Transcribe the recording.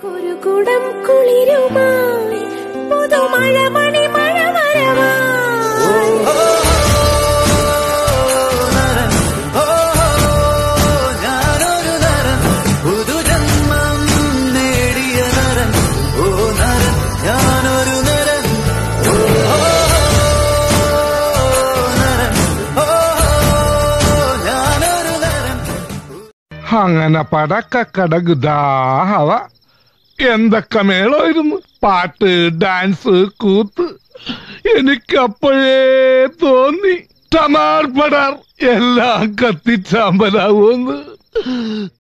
ഒരു കുടം കുളിരുമായി പുതുമഴ മണി മഴ വരവായി ഞാനൊരു നരൻ പുതുജന്മം നേടിയ നരൻ ഓ നരൻ ഞാനൊരു നരൻ ഓ നരൻ ഓ ഞാനൊരു നരൻ അങ്ങനെ പടക്കടകുദാഹവ എന്തൊക്കെ മേളമായിരുന്നു പാട്ട് ഡാൻസ് കൂത്ത് എനിക്കപ്പോഴേ തോന്നി ടമാർ പടാർ എല്ലാം കത്തിച്ചാമ്പലാവുമെന്ന്